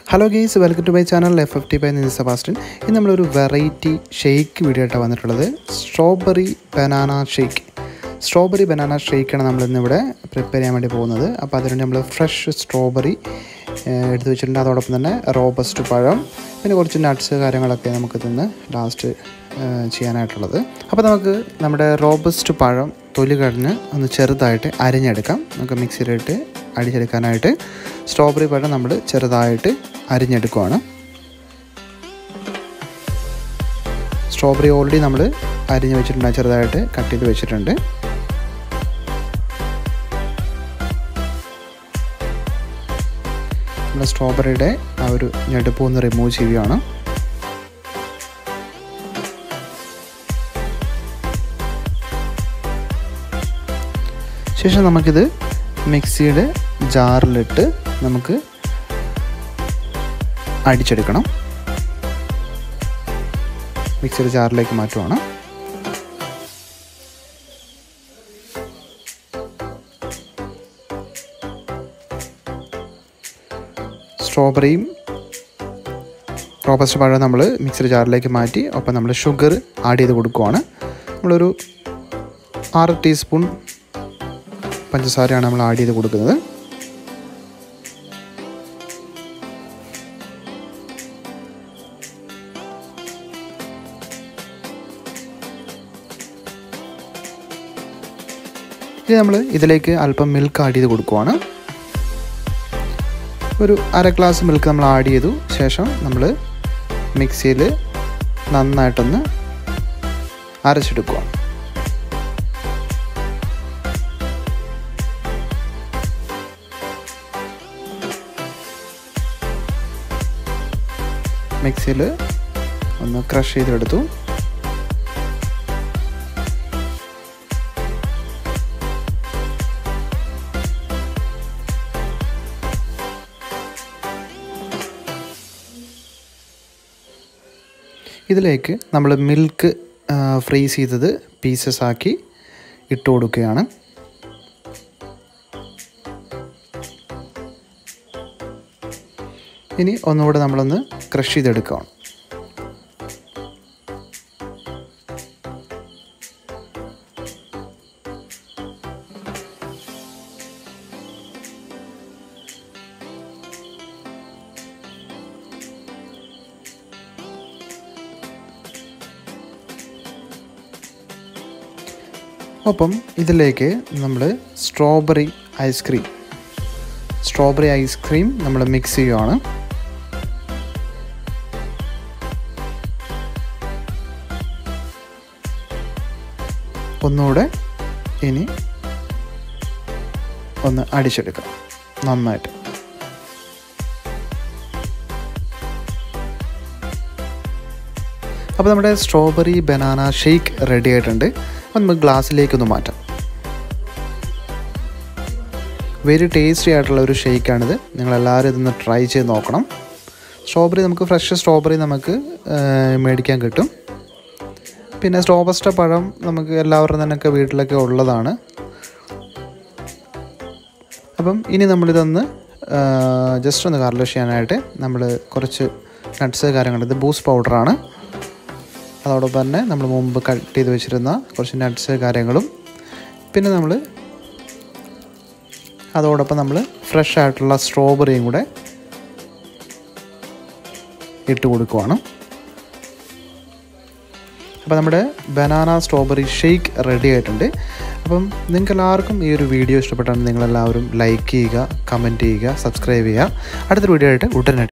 hello guys welcome to my channel F F T by Ninna Sebastian ഇന്ന് നമ്മളൊരു variety shake video ആയിട്ടാണ് വന്നിട്ടുള്ളത് strawberry banana shake strawberry banana ഷെയ്ക്കാണ് നമ്മളിന്ന് ഇവിടെ പ്രിപ്പയർ ചെയ്യാൻ വേണ്ടി പോകുന്നത് അപ്പോൾ അതിനുവേണ്ടി നമ്മൾ ഫ്രഷ് സ്ട്രോബെറി എടുത്തു വെച്ചിട്ടുണ്ട് അതോടൊപ്പം തന്നെ റോബസ്റ്റ് പഴം പിന്നെ കുറച്ച് നട്ട്സ് കാര്യങ്ങളൊക്കെ നമുക്ക് തിന്ന് ലാസ്റ്റ് ചെയ്യാനായിട്ടുള്ളത് അപ്പോൾ നമുക്ക് നമ്മുടെ റോബസ്റ്റ് പഴം തൊലി കഴിഞ്ഞ് ഒന്ന് ചെറുതായിട്ട് അരിഞ്ഞെടുക്കാം നമുക്ക് മിക്സിയിലിട്ട് അടിച്ചെടുക്കാനായിട്ട് സ്ട്രോബെറി പഴം നമ്മൾ ചെറുതായിട്ട് അരിഞ്ഞെടുക്കുവാണ് സ്ട്രോബെറി ഓൾറെഡി നമ്മൾ അരിഞ്ഞ് വെച്ചിട്ടുണ്ട് ചെറുതായിട്ട് കട്ട് ചെയ്ത് വെച്ചിട്ടുണ്ട് നമ്മൾ സ്ട്രോബെറിയുടെ ആ ഒരു ഞെടുപ്പ് ഒന്ന് റിമൂവ് ചെയ്യുകയാണ് ശേഷം നമുക്കിത് മിക്സിയുടെ ജാറിലിട്ട് നമുക്ക് അടിച്ചെടുക്കണം മിക്സിയുടെ ജാറിലേക്ക് മാറ്റുവാണ് സ്ട്രോബെറിയും റോബസ്റ്റ് പഴം നമ്മൾ മിക്സിയുടെ ജാറിലേക്ക് മാറ്റി ഒപ്പം നമ്മൾ ഷുഗർ ആഡ് ചെയ്ത് കൊടുക്കുവാണ് നമ്മളൊരു ആറ് ടീസ്പൂൺ പഞ്ചസാരയാണ് നമ്മൾ ആഡ് ചെയ്ത് കൊടുക്കുന്നത് ഇനി നമ്മൾ ഇതിലേക്ക് അല്പം മിൽക്ക് ആഡ് ചെയ്ത് കൊടുക്കുവാണ് ഒരു അര ഗ്ലാസ് മിൽക്ക് നമ്മൾ ആഡ് ചെയ്തു ശേഷം നമ്മൾ മിക്സിയിൽ നന്നായിട്ടൊന്ന് അരച്ചെടുക്കുക മിക്സിയിൽ ഒന്ന് ക്രഷ് ചെയ്തെടുത്തു ഇതിലേക്ക് നമ്മൾ മിൽക്ക് ഫ്രീസ് ചെയ്തത് പീസസ് ആക്കി ഇട്ട് കൊടുക്കുകയാണ് ഇനി ഒന്നുകൂടെ നമ്മളൊന്ന് ക്രഷ് ചെയ്തെടുക്കുകയാണ് ഒപ്പം ഇതിലേക്ക് നമ്മൾ സ്ട്രോബെറി ഐസ്ക്രീം സ്ട്രോബെറി ഐസ്ക്രീം നമ്മൾ മിക്സ് ചെയ്യുകയാണ് ഒന്നുകൂടെ ഇനി ഒന്ന് അടിച്ചെടുക്കാം നന്നായിട്ട് അപ്പോൾ നമ്മുടെ സ്ട്രോബെറി ബനാന ഷേക്ക് റെഡി ആയിട്ടുണ്ട് അപ്പോൾ നമുക്ക് ഗ്ലാസ്സിലേക്കൊന്ന് മാറ്റാം വെരി ടേസ്റ്റി ആയിട്ടുള്ള ഒരു ഷേക്കാണിത് നിങ്ങളെല്ലാവരും ഇതൊന്ന് ട്രൈ ചെയ്ത് നോക്കണം സ്ട്രോബെറി നമുക്ക് ഫ്രഷ് സ്ട്രോബെറി നമുക്ക് മേടിക്കാൻ കിട്ടും പിന്നെ സ്ട്രോബസ്റ്റ പഴം നമുക്ക് എല്ലാവരുടെ തന്നെയൊക്കെ വീട്ടിലൊക്കെ ഉള്ളതാണ് അപ്പം ഇനി നമ്മളിതൊന്ന് ജസ്റ്റ് ഒന്ന് ഗാർലിഷ് ചെയ്യാനായിട്ട് നമ്മൾ കുറച്ച് നട്ട്സ് കാര്യങ്ങൾ ഇത് ബൂസ്റ്റ് പൗഡറാണ് അതോടൊപ്പം തന്നെ നമ്മൾ മുമ്പ് കട്ട് ചെയ്ത് വെച്ചിരുന്ന കുറച്ച് നട്ട്സ് കാര്യങ്ങളും പിന്നെ നമ്മൾ അതോടൊപ്പം നമ്മൾ ഫ്രഷ് ആയിട്ടുള്ള സ്ട്രോബെറിയും കൂടെ ഇട്ട് കൊടുക്കുവാണ് അപ്പോൾ നമ്മുടെ ബനാന സ്ട്രോബെറി ഷേക്ക് റെഡി ആയിട്ടുണ്ട് അപ്പം നിങ്ങൾക്ക് എല്ലാവർക്കും ഈ ഒരു വീഡിയോ ഇഷ്ടപ്പെട്ടാൽ നിങ്ങളെല്ലാവരും ലൈക്ക് ചെയ്യുക കമൻറ്റ് ചെയ്യുക സബ്സ്ക്രൈബ് ചെയ്യുക അടുത്തൊരു വീഡിയോ ആയിട്ട് ഉടനെ